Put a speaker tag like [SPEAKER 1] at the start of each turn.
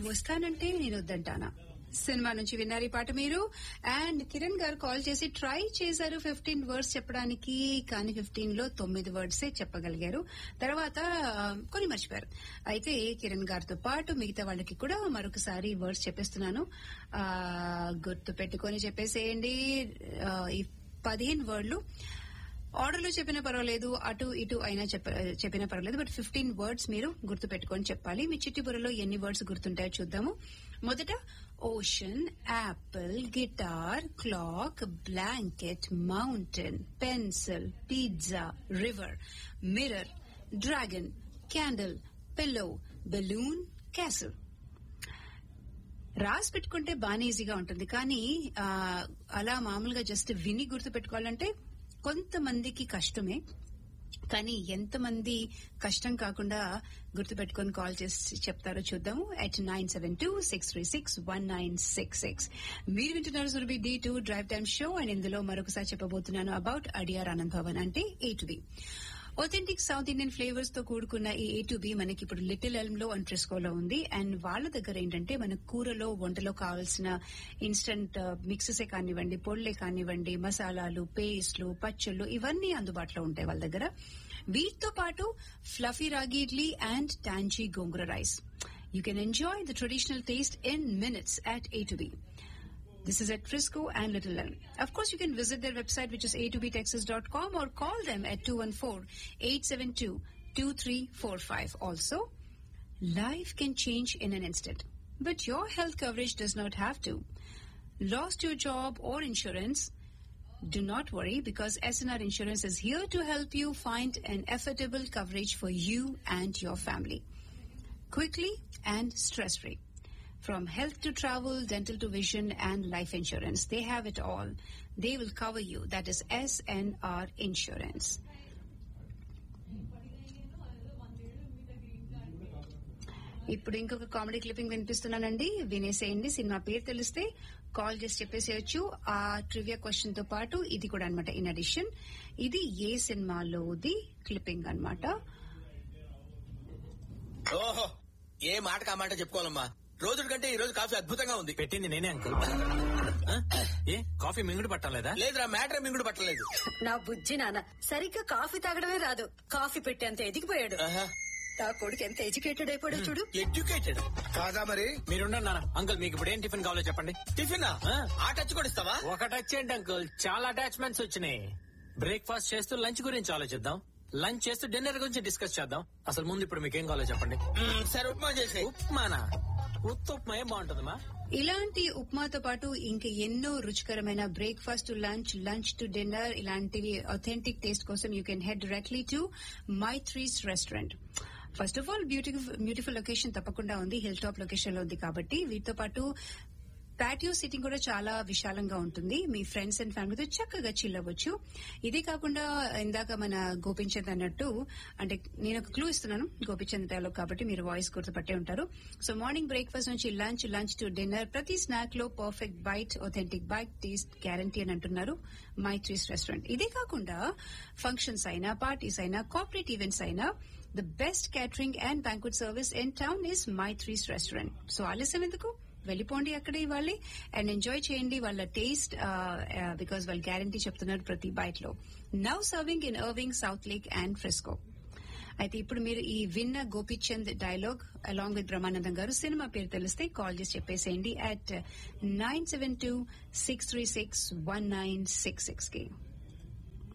[SPEAKER 1] వస్తానంటే నేను వద్దంటానా సినిమా నుంచి విన్నారు ఈ పాట మీరు అండ్ కిరణ్ గారు కాల్ చేసి ట్రై చేశారు ఫిఫ్టీన్ వర్డ్స్ చెప్పడానికి కానీ ఫిఫ్టీన్ లో తొమ్మిది వర్డ్సే చెప్పగలిగారు తర్వాత ఆ, కొన్ని మర్చిపోయారు అయితే కిరణ్ గారితో పాటు మిగతా వాళ్ళకి కూడా మరొకసారి వర్డ్స్ చెప్పేస్తున్నాను ఆ, గుర్తు పెట్టుకొని చెప్పేసేయండి ఆ, ఈ పదిహేను వర్డ్లు ఆర్డర్ లో చెప్పినా పర్వాలేదు అటు ఇటు అయినా చెప్ప- చెప్పినా పర్వాలేదు బట్ ఫిఫ్టీన్ వర్డ్స్ మీరు గుర్తు పెట్టుకొని చెప్పాలి మీ చిట్టి బుర్రలో ఎన్ని వర్డ్స్ గుర్తుంటాయో చూద్దాము మొదట ocean apple guitar clock blanket mountain pencil pizza river mirror dragon candle pillow balloon castle రాసి పెట్టుకుంటే బాగానే ఈజీగా ఉంటుంది కానీ ఆ, అలా మామూలుగా జస్ట్ విని గుర్తు పెట్టుకోవాలంటే కొంతమందికి కష్టమే కానీ ఎంతమంది కష్టం కాకుండా గుర్తుపెట్టుకొని కాల్ చేసి చెప్తారో చూద్దాము at nine seven two six three six one nine six six మీరు వింటున్నారు Surabhi D two drive time show and ఇందులో మరొకసారి చెప్పబోతున్నాను అబౌట్ అడియార్ ఆనంద్ భవన్ అంటే A to B authentic South Indian flavours తో కూడుకున్న ఈ ఏ టు బి మనకి ఇప్పుడు లిటిల్ ఎల్మ్ లో అండ్ ట్రిస్కోలో ఉంది అండ్ వాళ్ళ దగ్గర ఏంటంటే మన కూరలో వంటలో కావాల్సిన ఇన్స్టంట్ మిక్సెస్ కానివ్వండి పొళ్ళే కానివ్వండి మసాలాలు పేస్ట్లు పచ్చళ్ళు ఇవన్నీ అందుబాటులో ఉంటాయి వాళ్ళ దగ్గర వీటితో పాటు fluffy ragi idli and tangy gongura rice you can enjoy the traditional taste in minutes at A to B This is at Frisco and Little Elm. Of course, you can visit their website, which is a2btexas.com, or call them at 214-872-2345. Also, life can change in an instant, but your health coverage does not have to. Lost your job or insurance? Do not worry because SNR Insurance is here to help you find an affordable coverage for you and your family. Quickly and stress-free. From health to travel, dental to vision, and life insurance, they have it all. They will cover you. That is SNR Insurance. ఇప్పుడు ఇంకొక comedy clipping వినిపిస్తున్నానండి వినేసేయండి సినిమా పేరు తెలిస్తే call చేసి చెప్పేసేయచ్చు ఆ trivia question తో పాటు ఇది కూడా అన్నమాట ఇన్ అడిషన్ ఇది ఏ సినిమాలోది క్లిప్పింగ్ అన్నమాట
[SPEAKER 2] ఓహో ఏ మాటకు ఆ మాట చెప్పుకోవాలమ్మా రోజుల కంటే ఈ రోజు కాఫీ అద్భుతంగా ఉంది
[SPEAKER 3] పెట్టింది నేనే అంకుల్ ఆ? ఏ కాఫీ మింగుడు పట్టలేదా
[SPEAKER 2] లేదురా మ్యాటర్ మింగుడు పట్టలేదు
[SPEAKER 4] నా బుజ్జి నాన్న సరిగ్గా కాఫీ తాగడమే రాదు కాఫీ పెట్టేంత ఎదిగిపోయాడు నా కొడుకు ఎంత ఎడ్యుకేటెడ్ అయిపోయాడు చూడు
[SPEAKER 2] ఎడ్యుకేటెడ్
[SPEAKER 5] కాదా మరి
[SPEAKER 3] మీరుండండి నాన్న అంకుల్ మీకు ఇప్పుడు ఏం టిఫిన్ కావాలో చెప్పండి
[SPEAKER 2] టిఫిన్
[SPEAKER 3] ఆ?
[SPEAKER 2] ఆ టచ్ కూడా ఇస్తావా
[SPEAKER 3] ఒక టచ్ ఏంటి అంకుల్ చాలా అటాచ్మెంట్స్ వచ్చినాయి బ్రేక్ఫాస్ట్ చేస్తూ లంచ్ గురించి ఆలోచిద్దాం లంచ్ చేస్తూ డిన్నర్ గురించి డిస్కస్ చేద్దాం అసలు ముందు ఇప్పుడు మీకు ఏం కావాలో చెప్పండి
[SPEAKER 2] మ్మ్, సరే ఉప్మా చేసే
[SPEAKER 3] ఉప్మానా ఉత్త ఉప్మా ఏం బాగుంటుందమ్మా
[SPEAKER 1] ఇలాంటి ఉప్మాతో పాటు ఇంకా ఎన్నో రుచికరమైన breakfast to lunch lunch to dinner ఇలాంటివి అథెంటిక్ టేస్ట్ కోసం you can head directly to my threes restaurant first of all beautiful beautiful location తప్పకుండా ఉంది హిల్ టాప్ లొకేషన్ లో ఉంది కాబట్టి వీటితో పాటు పాటియో సీటింగ్ కూడా చాలా విశాలంగా ఉంటుంది మీ ఫ్రెండ్స్ అండ్ ఫ్యామిలీతో చక్కగా చిల్ అవ్వచ్చు ఇదే కాకుండా ఇందాక మన గోపించంద్ అన్నట్టు అంటే నేను ఒక క్లూ ఇస్తున్నాను గోపించంద్ డైలాగ్ కాబట్టి మీరు వాయిస్ గుర్తుపట్టే ఉంటారు సో మార్నింగ్ బ్రేక్ఫాస్ట్ నుంచి లంచ్ లంచ్ టు డిన్నర్ ప్రతి స్నాక్ లో perfect bite authentic bite taste guarantee అని అంటున్నారు మై ట్రీస్ రెస్టారెంట్ ఇదే కాకుండా ఫంక్షన్స్ అయినా పార్టీస్ అయినా కార్పొరేట్ ఈవెంట్స్ అయినా the best catering and banquet service in town is my threes restaurant so ఆలస్యం ఎందుకు వెళ్ళిపోండి అక్కడే ఇవ్వాలి అండ్ ఎంజాయ్ చేయండి వాళ్ళ టేస్ట్ బికాస్ వాళ్ళు గ్యారంటీ చెప్తున్నారు ప్రతి బైట్ లో now serving in Irving South Lake and Frisco అయితే ఇప్పుడు మీరు ఈ విన్న Gopichand dialogue along with Brahmanandam garu cinema పేరు తెలిస్తే కాల్ చేసి చెప్పేసేయండి at nine seven two six three six one nine six six కి